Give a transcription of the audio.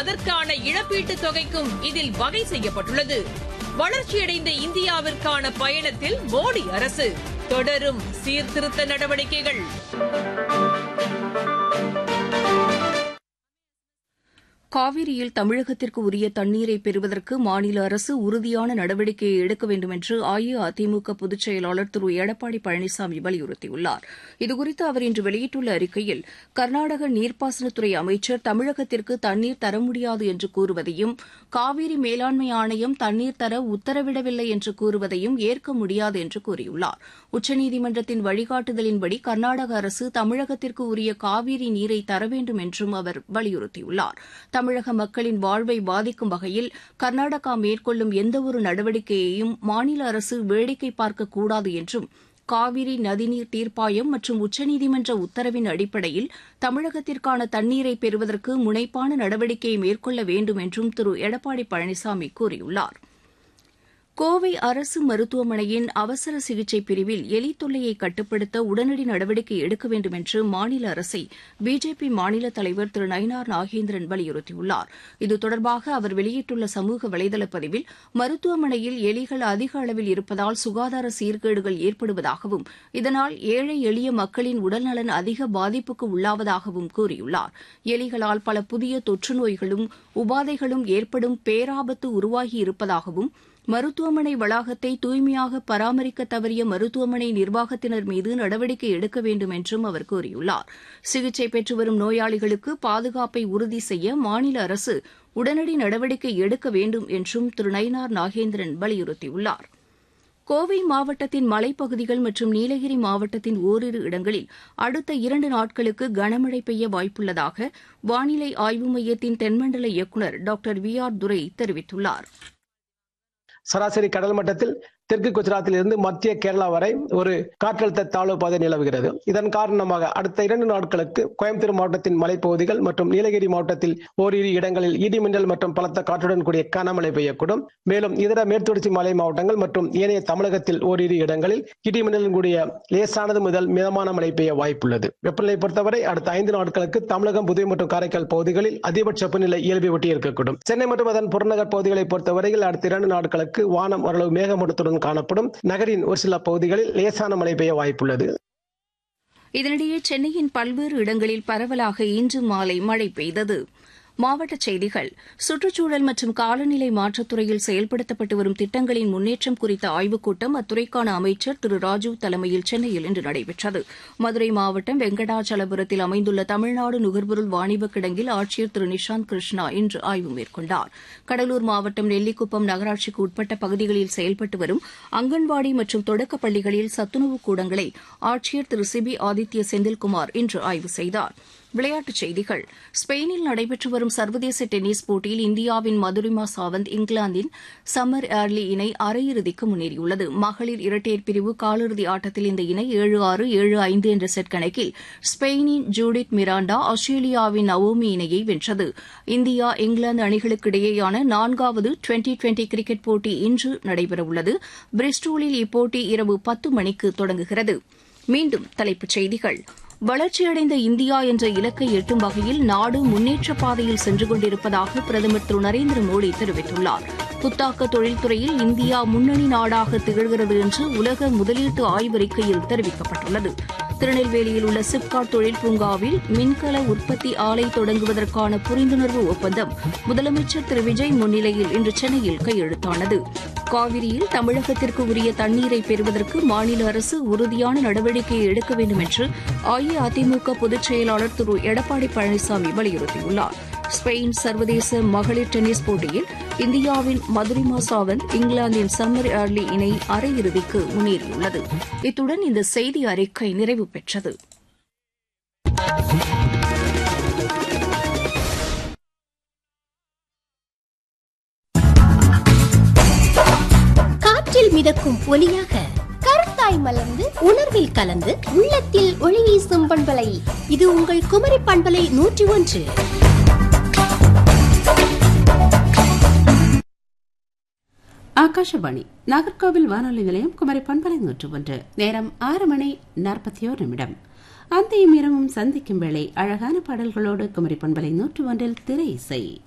அதற்கான இழப்பீட்டுத் தொகைக்கும் இதில் வகை செய்யப்பட்டுள்ளது வளர்ச்சியடைந்த இந்தியாவிற்கான பயணத்தில் மோடி அரசு தொடரும் சீர்திருத்த நடவடிக்கைகள் காவிரியில் தமிழகத்திற்கு உரிய தண்ணீரை பெறுவதற்கு மாநில அரசு உறுதியான நடவடிக்கையை எடுக்க வேண்டும் என்று அஇஅதிமுக பொதுச் செயலாளர் திரு எடப்பாடி பழனிசாமி வலியுறுத்தியுள்ளார் இதுகுறித்து அவர் இன்று வெளியிட்டுள்ள அறிக்கையில் கர்நாடக நீர்ப்பாசனத்துறை அமைச்சர் தமிழகத்திற்கு தண்ணீர் தர முடியாது என்று கூறுவதையும் காவிரி மேலாண்மை ஆணையம் தண்ணீர் தர உத்தரவிடவில்லை என்று கூறுவதையும் ஏற்க முடியாது என்று கூறியுள்ளார் உச்சநீதிமன்றத்தின் வழிகாட்டுதலின்படி கர்நாடக அரசு தமிழகத்திற்கு உரிய காவிரி நீரை தர வேண்டும் என்றும் அவர் வலியுறுத்தியுள்ளார் தமிழக மக்களின் வாழ்வை பாதிக்கும் வகையில் கர்நாடகா மேற்கொள்ளும் எந்தவொரு நடவடிக்கையையும் மாநில அரசு வேடிக்கை பார்க்கக்கூடாது என்றும் காவிரி நதிநீர் தீர்ப்பாயம் மற்றும் உச்சநீதிமன்ற உத்தரவின் அடிப்படையில் தமிழகத்திற்கான தண்ணீரை பெறுவதற்கு முனைப்பான நடவடிக்கையை மேற்கொள்ள வேண்டும் என்றும் திரு எடப்பாடி பழனிசாமி கூறியுள்ளார் கோவை அரசு மருத்துவமனையின் அவசர சிகிச்சை பிரிவில் எலி தொல்லையை கட்டுப்படுத்த உடனடி நடவடிக்கை எடுக்க வேண்டும் என்று மாநில அரசை பிஜேபி மாநில தலைவர் திரு நயினார் நாகேந்திரன் வலியுறுத்தியுள்ளார் இது தொடர்பாக அவர் வெளியிட்டுள்ள சமூக வலைதள பதிவில் மருத்துவமனையில் எலிகள் அதிக அளவில் இருப்பதால் சுகாதார சீர்கேடுகள் ஏற்படுவதாகவும் இதனால் ஏழை எளிய மக்களின் உடல்நலன் அதிக பாதிப்புக்கு உள்ளாவதாகவும் கூறியுள்ளார் எலிகளால் பல புதிய தொற்று நோய்களும் உபாதைகளும் ஏற்படும் பேராபத்து உருவாகி இருப்பதாகவும் மருத்துவமனை வளாகத்தை தூய்மையாக பராமரிக்க தவறிய மருத்துவமனை நிர்வாகத்தினர் மீது நடவடிக்கை எடுக்க வேண்டும் என்றும் அவர் கூறியுள்ளார் சிகிச்சை பெற்று வரும் நோயாளிகளுக்கு பாதுகாப்பை உறுதி செய்ய மாநில அரசு உடனடி நடவடிக்கை எடுக்க வேண்டும் என்றும் திரு நயினார் நாகேந்திரன் வலியுறுத்தியுள்ளார் கோவை மாவட்டத்தின் மலைப்பகுதிகள் மற்றும் நீலகிரி மாவட்டத்தின் ஓரிரு இடங்களில் அடுத்த இரண்டு நாட்களுக்கு கனமழை பெய்ய வாய்ப்புள்ளதாக வானிலை ஆய்வு மையத்தின் தென்மண்டல இயக்குநர் டாக்டர் வி ஆர் துரை தெரிவித்துள்ளார் சராசரி கடல் மட்டத்தில் தெற்கு குஜராத்தில் இருந்து மத்திய கேரளா வரை ஒரு காற்றழுத்த தாழ்வு பாதை நிலவுகிறது இதன் காரணமாக அடுத்த இரண்டு நாட்களுக்கு கோயம்புத்தூர் மாவட்டத்தின் மலைப்பகுதிகள் மற்றும் நீலகிரி மாவட்டத்தில் ஓரிரு இடங்களில் இடிமின்னல் மற்றும் பலத்த காற்றுடன் கூடிய கனமழை பெய்யக்கூடும் மேலும் இதர மேற்குத்தொடர்ச்சி மலை மாவட்டங்கள் மற்றும் ஏனைய தமிழகத்தில் ஓரிரு இடங்களில் இடிமின்னல் கூடிய லேசானது முதல் மிதமான மழை பெய்ய வாய்ப்புள்ளது வெப்பநிலை பொறுத்தவரை அடுத்த ஐந்து நாட்களுக்கு தமிழகம் புதுவை மற்றும் காரைக்கால் பகுதிகளில் அதிகபட்ச வெப்பநிலை இயல்பை ஒட்டி இருக்கக்கூடும் சென்னை மற்றும் அதன் புறநகர் பகுதிகளை பொறுத்தவரையில் அடுத்த இரண்டு நாட்களுக்கு வானம் ஓரளவு மேகமூட்டத்துடன் காணப்படும் நகரின் ஒரு சில பகுதிகளில் லேசான மழை பெய்ய வாய்ப்புள்ளது இதனிடையே சென்னையின் பல்வேறு இடங்களில் பரவலாக இன்று மாலை மழை பெய்தது மாவட்டச் செய்திகள் சுற்றுச்சூழல் மற்றும் காலநிலை மாற்றத்துறையில் செயல்படுத்தப்பட்டு வரும் திட்டங்களின் முன்னேற்றம் குறித்த ஆய்வுக் கூட்டம் அத்துறைக்கான அமைச்சர் திரு ராஜீவ் தலைமையில் சென்னையில் இன்று நடைபெற்றது மதுரை மாவட்டம் வெங்கடாச்சலபுரத்தில் அமைந்துள்ள தமிழ்நாடு நுகர்பொருள் வாணிபக் கிடங்கில் ஆட்சியர் திரு நிஷாந்த் கிருஷ்ணா இன்று ஆய்வு மேற்கொண்டார் கடலூர் மாவட்டம் நெல்லிக்குப்பம் நகராட்சிக்கு உட்பட்ட பகுதிகளில் செயல்பட்டு வரும் அங்கன்வாடி மற்றும் தொடக்கப் பள்ளிகளில் சத்துணவு கூடங்களை ஆட்சியர் திரு சிபி ஆதித்ய செந்தில்குமார் இன்று ஆய்வு செய்தார் விளையாட்டுச் செய்திகள் ஸ்பெயினில் நடைபெற்று வரும் சர்வதேச டென்னிஸ் போட்டியில் இந்தியாவின் மதுரிமா சாவந்த் இங்கிலாந்தின் சம்மர் ஏர்லி இணை அரையிறுதிக்கு முன்னேறியுள்ளது மகளிர் இரட்டையர் பிரிவு காலிறுதி ஆட்டத்தில் இந்த இணை ஏழு ஆறு ஏழு ஐந்து என்ற செட் கணக்கில் ஸ்பெயினின் ஜூடித் மிராண்டா ஆஸ்திரேலியாவின் நவோமி இணையை வென்றது இந்தியா இங்கிலாந்து அணிகளுக்கு இடையேயான நான்காவது டுவெண்டி டுவெண்டி கிரிக்கெட் போட்டி இன்று நடைபெறவுள்ளது பிரிஸ்டோலில் இப்போட்டி இரவு பத்து மணிக்கு தொடங்குகிறது மீண்டும் தலைப்புச் செய்திகள் வளர்ச்சியடைந்த இந்தியா என்ற இலக்கை எட்டும் வகையில் நாடு முன்னேற்ற பாதையில் சென்று கொண்டிருப்பதாக பிரதமர் திரு நரேந்திர மோடி தெரிவித்துள்ளார் புத்தாக்க தொழில்துறையில் இந்தியா முன்னணி நாடாக திகழ்கிறது என்று உலக முதலீட்டு ஆய்வறிக்கையில் தெரிவிக்கப்பட்டுள்ளது திருநெல்வேலியில் உள்ள சிப்காட் தொழில் பூங்காவில் மின்கல உற்பத்தி ஆலை தொடங்குவதற்கான புரிந்துணர்வு ஒப்பந்தம் முதலமைச்சர் திரு விஜய் முன்னிலையில் இன்று சென்னையில் கையெழுத்தானது காவிரியில் தமிழகத்திற்கு உரிய தண்ணீரை பெறுவதற்கு மாநில அரசு உறுதியான நடவடிக்கையை எடுக்க வேண்டும் என்று அஇஅதிமுக பொதுச் செயலாளர் திரு எடப்பாடி பழனிசாமி வலியுறுத்தியுள்ளார் ஸ்பெயின் சர்வதேச மகளிர் டென்னிஸ் போட்டியில் இந்தியாவின் மதுரிமா சாவந்த் இங்கிலாந்தின் சம்மர் ஏர்லி இணை அரையிறுதிக்கு முன்னேறியுள்ளது இத்துடன் இந்த செய்தி அறிக்கை நிறைவு பெற்றது காற்றில் மிதக்கும் ஒலியாக கருத்தாய் மலர்ந்து உணர்வில் கலந்து உள்ளத்தில் ஒளி வீசும் பண்பலை இது உங்கள் குமரி பண்பலை நூற்றி ஒன்று ஆகாஷவாணி நாகர்கோவில் வானொலி நிலையம் குமரி பண்பலை நூற்று ஒன்று நேரம் ஆறு மணி நாற்பத்தி ஓர் நிமிடம் அந்தையும் இரவும் சந்திக்கும் வேளை அழகான பாடல்களோடு குமரி பண்பலை நூற்று ஒன்றில் திரை இசை